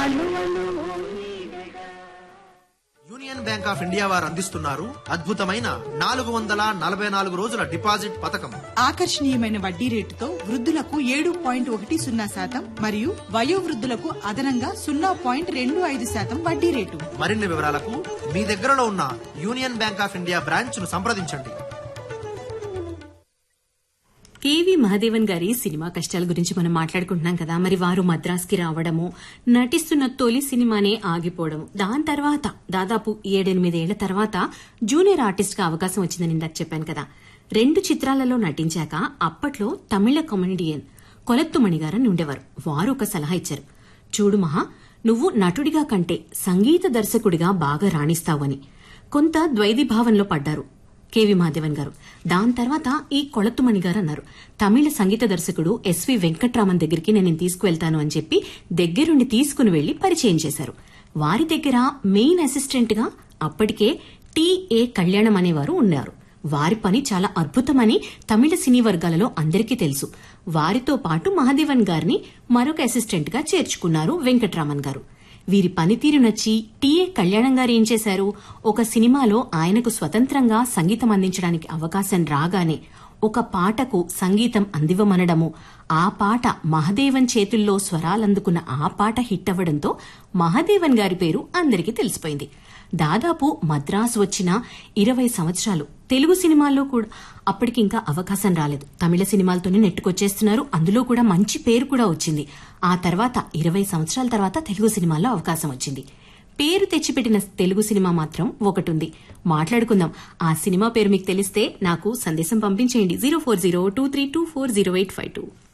union Bank of India వారు అందిస్తున్నారు అద్భుతమైన నాలుగు వందల నలభై నాలుగు రోజుల డిపాజిట్ పథకం ఆకర్షణీయమైన వడ్డీ రేటుతో వృద్ధులకు ఏడు పాయింట్ ఒకటి సున్నా శాతం మరియు వయోవృద్ధులకు అదనంగా సున్నా పాయింట్ రెండు ఐదు శాతం వడ్డీ రేటు మరిన్ని వివరాలకు మీ దగ్గరలో ఉన్న Union Bank of India branch ను సంప్రదించండి కేవి మహాదేవన్ గారి సినిమా కష్టాల గురించి మనం మాట్లాడుకుంటున్నాం కదా మరి వారు మద్రాస్కి రావడము నటిస్తున్న తొలి సినిమానే ఆగిపోవడం దాని తర్వాత దాదాపు ఏడెనిమిదేళ్ల తర్వాత జూనియర్ ఆర్టిస్ట్ గా అవకాశం వచ్చిందని ఇందాక చెప్పాను కదా రెండు చిత్రాలలో నటించాక అప్పట్లో తమిళ కమెడియన్ కొలత్తుమణి గారని ఉండేవారు వారు ఒక సలహా ఇచ్చారు చూడు మహా నువ్వు నటుడిగా కంటే సంగీత దర్శకుడిగా బాగా రాణిస్తావని కొంత ద్వైధీభావంలో పడ్డారు కేవి మహాదేవన్ గారు దాని తర్వాత ఈ కొళత్తుమణి గారు అన్నారు తమిళ సంగీత దర్శకుడు ఎస్వి వెంకట్రామన్ దగ్గరికి నేను ఈయన్ని తీసుకువెళ్తాను అని చెప్పి దగ్గరుండి తీసుకుని వెళ్లి పరిచయం చేశారు వారి దగ్గర మెయిన్ అసిస్టెంట్ గా అప్పటికే టిఏ కళ్యాణం అనేవారు ఉన్నారు వారి పని చాలా అద్భుతమని తమిళ సినీ వర్గాలలో అందరికీ తెలుసు వారితో పాటు మహాదేవన్ గారిని మరొక అసిస్టెంట్ గా చేర్చుకున్నారు వెంకట్రామన్ గారు వీరి పనితీరు నచ్చి టీఏ కళ్యాణం గారు ఏం చేశారు ఒక సినిమాలో ఆయనకు స్వతంత్రంగా సంగీతం అందించడానికి అవకాశం రాగానే ఒక పాటకు సంగీతం అందివ్వమనడము ఆ పాట మహదేవన్ చేతుల్లో స్వరాలందుకున్న ఆ పాట హిట్ అవ్వడంతో మహదేవన్ గారి పేరు అందరికీ తెలిసిపోయింది దాదాపు మద్రాసు వచ్చిన ఇరవై సంవత్సరాలు తెలుగు సినిమాల్లో కూడా అప్పటికి ఇంకా అవకాశం రాలేదు తమిళ సినిమాలతోనే నెట్టుకొచ్చేస్తున్నారు అందులో కూడా మంచి పేరు కూడా వచ్చింది ఆ తర్వాత ఇరవై సంవత్సరాల తర్వాత తెలుగు సినిమాల్లో అవకాశం వచ్చింది పేరు తెచ్చిపెట్టిన తెలుగు సినిమా మాత్రం ఒకటుంది మాట్లాడుకుందాం ఆ సినిమా పేరు మీకు తెలిస్తే నాకు సందేశం పంపించేయండి zero four zero two three two four zero eight five two